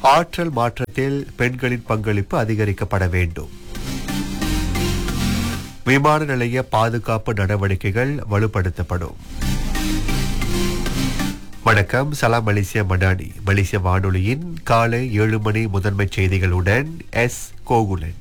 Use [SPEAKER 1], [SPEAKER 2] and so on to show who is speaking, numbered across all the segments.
[SPEAKER 1] ஆற்றல் மாற்றத்தில் பெண்களின் பங்களிப்பு அதிகரிக்கப்பட வேண்டும் விமான நிலைய பாதுகாப்பு நடவடிக்கைகள் வலுப்படுத்தப்படும் வணக்கம் சலாம் மலேசியா மடானி மலேசிய வானொலியின் காலை ஏழு மணி முதன்மை செய்திகளுடன் எஸ் கோகுலன்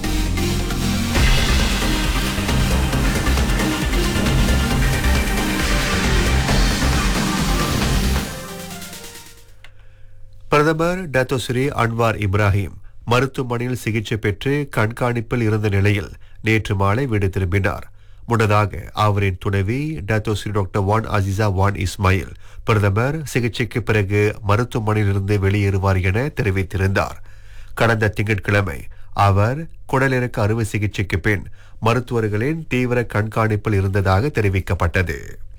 [SPEAKER 1] பிரதமர் டத்தோஸ்ரீ அன்வார் இப்ராஹிம் மருத்துவமனையில் சிகிச்சை பெற்று கண்காணிப்பில் இருந்த நிலையில் நேற்று மாலை வீடு திரும்பினார் முன்னதாக அவரின் துணைவி Dato' Sri doctor Wan Azizah Wan Ismail பிரதமர் சிகிச்சைக்கு பிறகு மருத்துவமனையிலிருந்து வெளியேறுவார் என தெரிவித்திருந்தார் கடந்த திங்கட்கிழமை அவர் குடலிறக்க அறுவை சிகிச்சைக்கு பின் மருத்துவர்களின் தீவிர கண்காணிப்பில் இருந்ததாக தெரிவிக்கப்பட்டது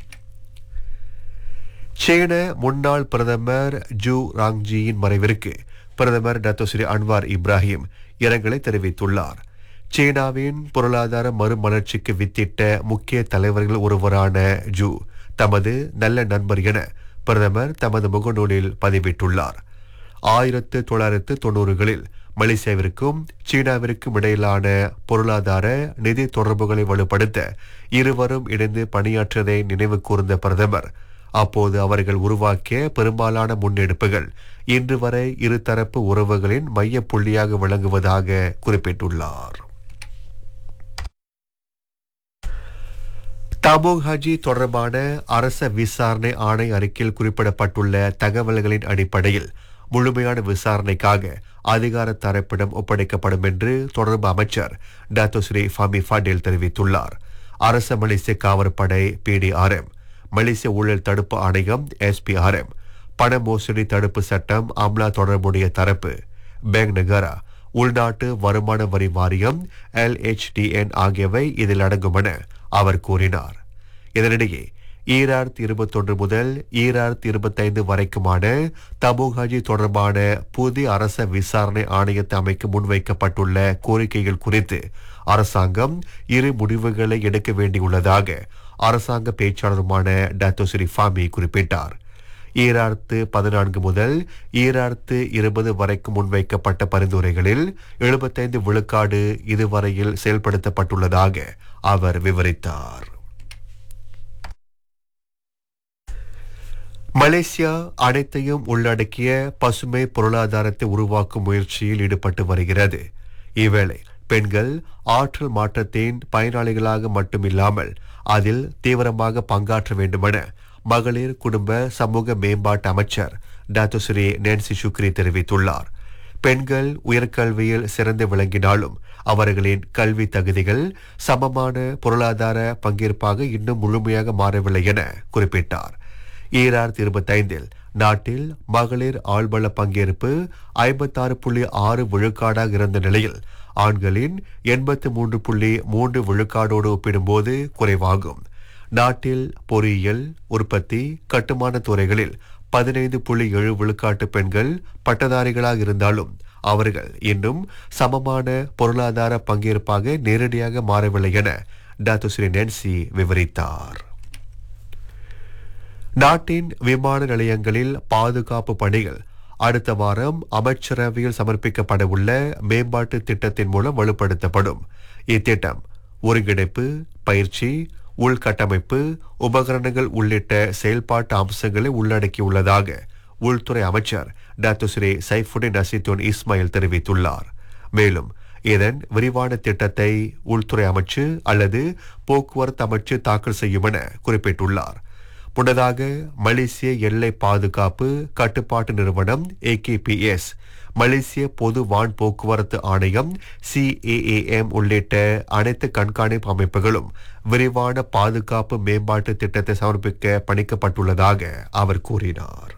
[SPEAKER 1] சீன முன்னாள் பிரதமர் ஜூ ராங்ஜியின் மறைவிற்கு பிரதமர் டத்தோஸ்ரீ அன்வார் இப்ராஹிம் இரங்கலை தெரிவித்துள்ளார் சீனாவின் பொருளாதார மறுமலர்ச்சிக்கு வித்திட்ட முக்கிய தலைவர்கள் ஒருவரான ஜூ தமது நல்ல நண்பர் என பிரதமர் தமது முகநூலில் பதிவிட்டுள்ளார் ஆயிரத்து தொள்ளாயிரத்து தொண்ணூறுகளில் மலேசியாவிற்கும் சீனாவிற்கும் இடையிலான பொருளாதார நிதி தொடர்புகளை வலுப்படுத்த இருவரும் இணைந்து பணியாற்றியதை நினைவு கூர்ந்த பிரதமர் அப்போது அவர்கள் உருவாக்கிய பெரும்பாலான முன்னெடுப்புகள் இன்று வரை இருதரப்பு உறவுகளின் மைய புள்ளியாக விளங்குவதாக குறிப்பிட்டுள்ளார் தபோக் ஹஜி தொடர்பான அரச விசாரணை ஆணை அறிக்கையில் குறிப்பிடப்பட்டுள்ள தகவல்களின் அடிப்படையில் முழுமையான விசாரணைக்காக அதிகார தரப்பிடம் ஒப்படைக்கப்படும் என்று தொடர்பு அமைச்சர் டாக்டோ ஸ்ரீ ஃபமி ஃபடேல் தெரிவித்துள்ளார் அரச மலேசிய காவற்படை பிடிஆர்எம் மலேசிய ஊழல் தடுப்பு ஆணையம் எஸ்பிஆர்எம் பண மோசடி தடுப்பு சட்டம் அம்லா தொடர்புடைய தரப்பு பேங்க் நகரா உள்நாட்டு வருமான வரி வாரியம் எல்ஹெச்டிஎன் ஆகியவை இதில் அடங்கும் என அவர் கூறினார் இதனிடையே ஈராயிரத்தி இருபத்தொன்று முதல் ஈராயிரத்தி இருபத்தைந்து வரைக்குமான தபுகாஜி தொடர்பான புதிய அரச விசாரணை ஆணையத்தை அமைக்க முன்வைக்கப்பட்டுள்ள கோரிக்கைகள் குறித்து அரசாங்கம் இரு முடிவுகளை எடுக்க வேண்டியுள்ளதாக அரசாங்க பேச்சாளருமான டாக்டர் ஃபாமி குறிப்பிட்டார் ஈராயிரத்து பதினான்கு முதல் ஈராயிரத்து இருபது வரைக்கும் முன்வைக்கப்பட்ட பரிந்துரைகளில் எழுபத்தைந்து விழுக்காடு இதுவரையில் செயல்படுத்தப்பட்டுள்ளதாக அவர் விவரித்தார் மலேசியா அனைத்தையும் உள்ளடக்கிய பசுமை பொருளாதாரத்தை உருவாக்கும் முயற்சியில் ஈடுபட்டு வருகிறது இவ்வேளை பெண்கள் ஆற்றல் மாற்றத்தின் பயனாளிகளாக மட்டுமில்லாமல் அதில் தீவிரமாக பங்காற்ற வேண்டுமென மகளிர் குடும்ப சமூக மேம்பாட்டு அமைச்சர் டாக்டர் ஸ்ரீ நேன்சி சுக்ரி தெரிவித்துள்ளார் பெண்கள் உயர்கல்வியில் சிறந்து விளங்கினாலும் அவர்களின் கல்வி தகுதிகள் சமமான பொருளாதார பங்கேற்பாக இன்னும் முழுமையாக மாறவில்லை என குறிப்பிட்டார் ஈராயிரத்தி இருபத்தைந்தில் நாட்டில் மகளிர் ஆள்பல பங்கேற்பு ஐம்பத்தாறு புள்ளி ஆறு விழுக்காடாக இருந்த நிலையில் ஆண்களின் எண்பத்து மூன்று புள்ளி மூன்று விழுக்காடோடு ஒப்பிடும்போது குறைவாகும் நாட்டில் பொறியியல் உற்பத்தி கட்டுமான துறைகளில் பதினைந்து புள்ளி ஏழு விழுக்காட்டு பெண்கள் பட்டதாரிகளாக இருந்தாலும் அவர்கள் இன்னும் சமமான பொருளாதார பங்கேற்பாக நேரடியாக மாறவில்லை என டாக்டர் ஸ்ரீ நென்சி விவரித்தார் நாட்டின் விமான நிலையங்களில் பாதுகாப்பு பணிகள் அடுத்த வாரம் அமைச்சரவையில் சமர்ப்பிக்கப்பட உள்ள மேம்பாட்டு திட்டத்தின் மூலம் வலுப்படுத்தப்படும் இத்திட்டம் ஒருங்கிணைப்பு பயிற்சி உள்கட்டமைப்பு உபகரணங்கள் உள்ளிட்ட செயல்பாட்டு அம்சங்களை உள்ளடக்கியுள்ளதாக உள்துறை அமைச்சர் doctor Sri Saifuddin Nasution Ismail தெரிவித்துள்ளார் மேலும் இதன் விரிவான திட்டத்தை உள்துறை அமைச்சு அல்லது போக்குவரத்து அமைச்சு தாக்கல் செய்யும் என குறிப்பிட்டுள்ளார் முன்னதாக மலேசிய எல்லை பாதுகாப்பு கட்டுப்பாட்டு நிறுவனம் ஏகேபிஎஸ் மலேசிய பொது வான் போக்குவரத்து ஆணையம் சிஏஏஎம் உள்ளிட்ட அனைத்து கண்காணிப்பு அமைப்புகளும் விரிவான பாதுகாப்பு மேம்பாட்டு திட்டத்தை சமர்ப்பிக்க பணிக்கப்பட்டுள்ளதாக அவர் கூறினார்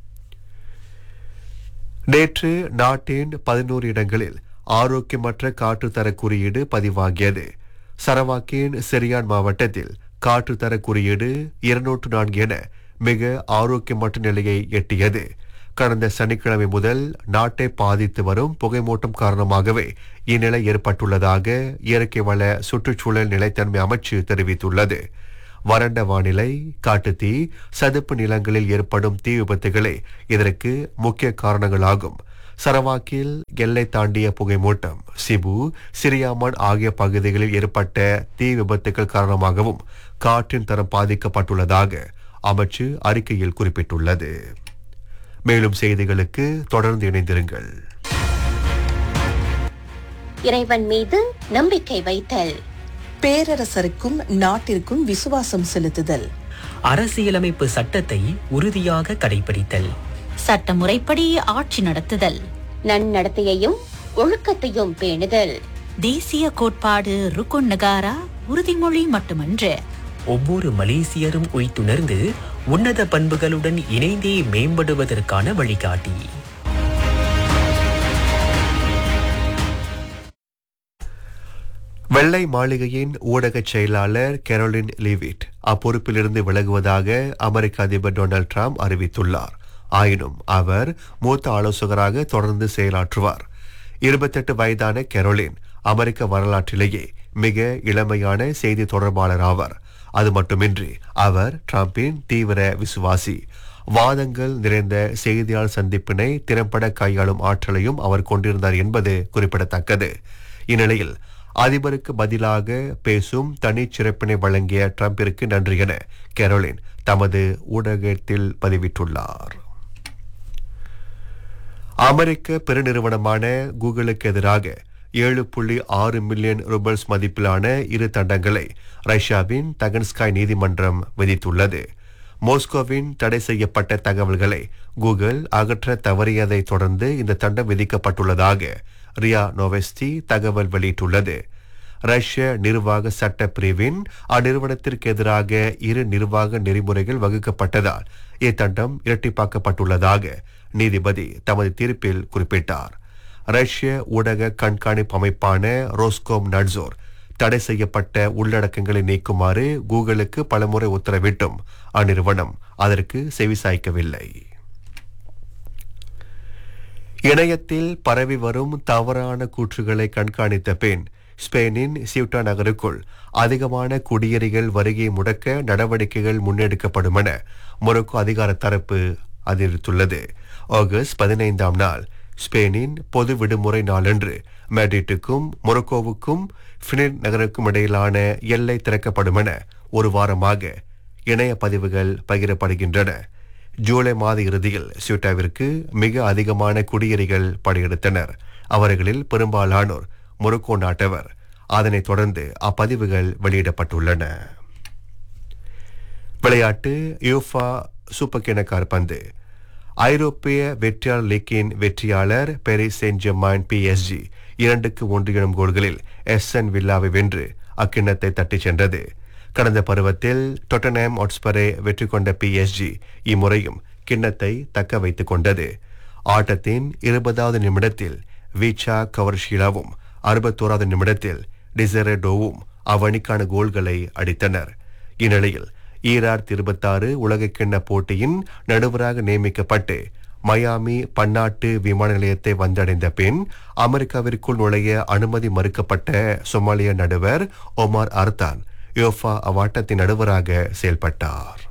[SPEAKER 1] நேற்று நாட்டின் பதினோரு இடங்களில் ஆரோக்கியமற்ற காற்றுத்தர குறியீடு பதிவாகியது சரவாக்கின் செரியான் மாவட்டத்தில் காற்றுத்தர குறியீடு இருநூற்று நான்கு என மிக ஆரோக்கியமற்ற நிலையை எட்டியது கடந்த சனிக்கிழமை முதல் நாட்டை பாதித்து வரும் புகைமூட்டம் காரணமாகவே இந்நிலை ஏற்பட்டுள்ளதாக இயற்கை வள சுற்றுச்சூழல் நிலைத்தன்மை அமைச்சு தெரிவித்துள்ளது வறண்ட வானிலை காட்டுத்தீ சதுப்பு நிலங்களில் ஏற்படும் தீ விபத்துகளே இதற்கு முக்கிய காரணங்களாகும் சரவாக்கில் எல்லை தாண்டிய புகைமூட்டம் சிபு சிரியாமன் ஆகிய பகுதிகளில் ஏற்பட்ட தீ விபத்துகள் காரணமாகவும் காற்றின் தரம் பாதிக்கப்பட்டுள்ளதாக அமைச்சு அறிக்கையில் குறிப்பிட்டுள்ளது மேலும் செய்திகளுக்கு தொடர்ந்து இணைந்திருங்கள்
[SPEAKER 2] இறைவன் மீது நம்பிக்கை வைத்தல்
[SPEAKER 3] பேரரசருக்கும் நாட்டிற்கும் விசுவாசம் செலுத்துதல்
[SPEAKER 4] அரசியலமைப்பு சட்டத்தை உறுதியாக கடைபிடித்தல்
[SPEAKER 5] சட்டமுறைப்படி ஆட்சி நடத்துதல்
[SPEAKER 2] நன்னடத்தையையும் ஒழுக்கத்தையும் பேணுதல்
[SPEAKER 5] தேசிய கோட்பாடு ருக்குன் நகாரா உறுதிமொழி மட்டுமன்று
[SPEAKER 4] ஒவ்வொரு மலேசியரும் உய்த்துணர்ந்து உன்னத பண்புகளுடன் இணைந்தே மேம்படுவதற்கான வழிகாட்டி
[SPEAKER 1] வெள்ளை மாளிகையின் ஊடகச் செயலாளர் கெரோலின் லீவிட் அப்பொறுப்பிலிருந்து விலகுவதாக அமெரிக்க அதிபர் டொனால்ட் ட்ரம்ப் அறிவித்துள்ளார் ஆயினும் அவர் மூத்த ஆலோசகராக தொடர்ந்து செயலாற்றுவார் இருபத்தெட்டு வயதான கெரோலின் அமெரிக்க வரலாற்றிலேயே மிக இளமையான செய்தி தொடர்பாளர் ஆவார் அது மட்டுமின்றி அவர் ட்ரம்பின் தீவிர விசுவாசி வாதங்கள் நிறைந்த செய்தியாளர் சந்திப்பினை திறம்பட கையாளும் ஆற்றலையும் அவர் கொண்டிருந்தார் என்பது குறிப்பிடத்தக்கது இந்நிலையில் அதிபருக்கு பதிலாக பேசும் தனிச்சிறப்பினை வழங்கிய ட்ரம்பிற்கு நன்றி என கெரோலின் தமது ஊடகத்தில் பதிவிட்டுள்ளார் அமெரிக்க பெருநிறுவனமான கூகுளுக்கு எதிராக ஏழு புள்ளி ஆறு மில்லியன் ரூபல்ஸ் மதிப்பிலான இரு தண்டங்களை ரஷ்யாவின் தகன்ஸ்காய் நீதிமன்றம் விதித்துள்ளது மோஸ்கோவின் தடை செய்யப்பட்ட தகவல்களை கூகுள் அகற்ற தவறியதை தொடர்ந்து இந்த தண்டம் விதிக்கப்பட்டுள்ளதாக ரியா நோவெஸ்டி தகவல் வெளியிட்டுள்ளது ரஷ்ய நிர்வாக சட்ட பிரிவின் அந்நிறுவனத்திற்கு எதிராக இரு நிர்வாக நெறிமுறைகள் வகுக்கப்பட்டதால் இத்தண்டம் இரட்டிப்பாக்கப்பட்டுள்ளதாக நீதிபதி தமது தீர்ப்பில் குறிப்பிட்டார் ரஷ்ய ஊடக கண்காணிப்பு அமைப்பான ரோஸ்கோம் நட்சோர் தடை செய்யப்பட்ட உள்ளடக்கங்களை நீக்குமாறு கூகுளுக்கு பலமுறை உத்தரவிட்டும் அந்நிறுவனம் அதற்கு செவிசாய்க்கவில்லை இணையத்தில் பரவி வரும் தவறான கூற்றுகளை கண்காணித்த பின் ஸ்பெயினின் சியூட்டா நகருக்குள் அதிகமான குடியேறிகள் வருகையை முடக்க நடவடிக்கைகள் முன்னெடுக்கப்படும் என மொரோக்கோ அதிகார தரப்பு அறிவித்துள்ளது ஆகஸ்ட் பதினைந்தாம் நாள் ஸ்பெயினின் பொது விடுமுறை நாளன்று மேட்ரிட்டுக்கும் மொரோக்கோவுக்கும் ஃபினிர் நகருக்கும் இடையிலான எல்லை திறக்கப்படும் என ஒரு வாரமாக இணைய பதிவுகள் பகிரப்படுகின்றன ஜூலை மாத இறுதியில் சியூட்டாவிற்கு மிக அதிகமான குடியேறிகள் படையெடுத்தனர் அவர்களில் பெரும்பாலானோர் மொரோக்கோ நாட்டவர் அதனைத் தொடர்ந்து அப்பதிவுகள் வெளியிடப்பட்டுள்ளன விளையாட்டு யூஃபா சூப்பர் கிண கால்பந்து ஐரோப்பிய வெற்றியாளர் லீக்கின் வெற்றியாளர் பெரிஸ் சென்ட் ஜெர்மான் பிஎஸ்ஜி இரண்டுக்கு ஒன்று எனும் கோல்களில் எஸ் என் வில்லாவை வென்று அக்கிண்ணத்தை தட்டிச் சென்றது கடந்த பருவத்தில் டொட்டனாம் ஹாட்ஸ்பரை வெற்றி கொண்ட பிஎஸ்ஜி இம்முறையும் கிண்ணத்தை தக்க வைத்துக் கொண்டது ஆட்டத்தின் இருபதாவது நிமிடத்தில் வீச்சா கவர்ஷீலாவும் அறுபத்தோராவது நிமிடத்தில் டிசரடோவும் அவ்வணிக்கான கோல்களை அடித்தனர் இந்நிலையில் ஈராயிரத்தி இருபத்தாறு உலகக்கிண்ண போட்டியின் நடுவராக நியமிக்கப்பட்டு மயாமி பன்னாட்டு விமான நிலையத்தை வந்தடைந்த பின் அமெரிக்காவிற்குள் நுழைய அனுமதி மறுக்கப்பட்ட சொமாலிய நடுவர் ஒமார் அர்தான் யோஃபா அவ்வாட்டத்தின் நடுவராக செயல்பட்டார்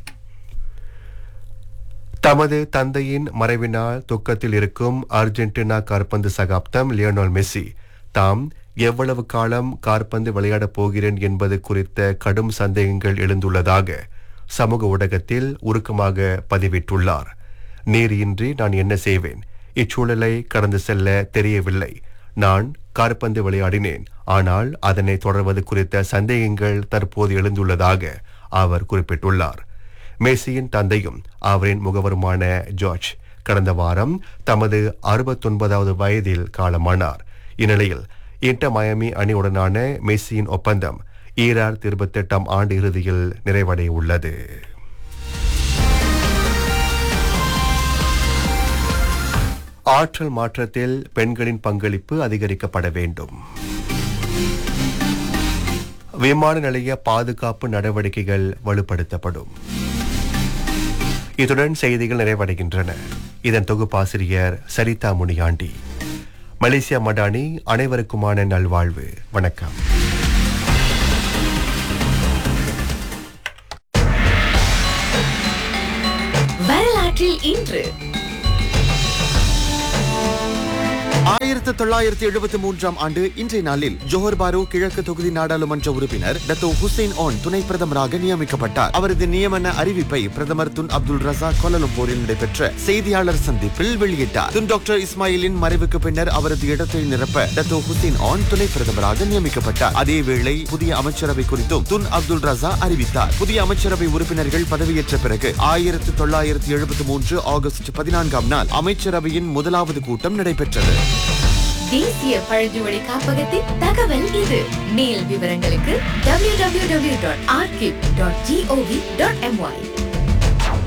[SPEAKER 1] தமது தந்தையின் மறைவினால் துக்கத்தில் இருக்கும் அர்ஜென்டினா காற்பந்து சகாப்தம் லியோனல் மெஸ்ஸி தாம் எவ்வளவு காலம் காற்பந்து விளையாடப் போகிறேன் என்பது குறித்த கடும் சந்தேகங்கள் எழுந்துள்ளதாக சமூக ஊடகத்தில் உருக்கமாக பதிவிட்டுள்ளார் நீர் இன்றி நான் என்ன செய்வேன் இச்சூழலை கடந்து செல்ல தெரியவில்லை நான் காற்பந்து விளையாடினேன் ஆனால் அதனை தொடர்வது குறித்த சந்தேகங்கள் தற்போது எழுந்துள்ளதாக அவர் குறிப்பிட்டுள்ளார் மெஸ்ஸியின் தந்தையும் அவரின் முகவருமான ஜார்ஜ் கடந்த வாரம் தமது அறுபத்தொன்பதாவது வயதில் காலமானார் இந்நிலையில் இன்டர் மயமி அணியுடனான மெஸ்ஸியின் ஒப்பந்தம் ஈராயிரத்தி இருபத்தெட்டாம் ஆண்டு இறுதியில் நிறைவடைய உள்ளது ஆற்றல் மாற்றத்தில் பெண்களின் பங்களிப்பு அதிகரிக்கப்பட வேண்டும் விமான நிலைய பாதுகாப்பு நடவடிக்கைகள் வலுப்படுத்தப்படும் இத்துடன் செய்திகள் நிறைவடைகின்றன இதன் தொகுப்பாசிரியர் சரிதா முனியாண்டி மலேசியா மடானி அனைவருக்குமான நல்வாழ்வு வணக்கம்
[SPEAKER 5] வரலாற்றில் இன்று
[SPEAKER 6] ஆயிரத்து தொள்ளாயிரத்தி எழுபத்தி மூன்றாம் ஆண்டு இன்றைய நாளில் ஜோஹர் பாரு கிழக்கு தொகுதி நாடாளுமன்ற உறுப்பினர் டத்தோ ஹுசைன் ஆன் துணை பிரதமராக நியமிக்கப்பட்டார் அவரது நியமன அறிவிப்பை பிரதமர் துன் அப்துல் ரசா கோலலம்பூரில் நடைபெற்ற செய்தியாளர் சந்திப்பில் வெளியிட்டார் துன் டாக்டர் இஸ்மாயிலின் மறைவுக்கு பின்னர் அவரது இடத்தை நிரப்ப டத்தோ ஹுசைன் ஆன் துணை பிரதமராக நியமிக்கப்பட்டார் அதேவேளை புதிய அமைச்சரவை குறித்தும் துன் அப்துல் ரசா அறிவித்தார் புதிய அமைச்சரவை உறுப்பினர்கள் பதவியேற்ற பிறகு ஆயிரத்து தொள்ளாயிரத்தி எழுபத்தி மூன்று ஆகஸ்ட் பதினான்காம் நாள் அமைச்சரவையின் முதலாவது கூட்டம் நடைபெற்றது
[SPEAKER 7] தேசிய பழங்குடி காப்பகத்தின் தகவல் இது மேல் விவரங்களுக்கு www.archive.gov.my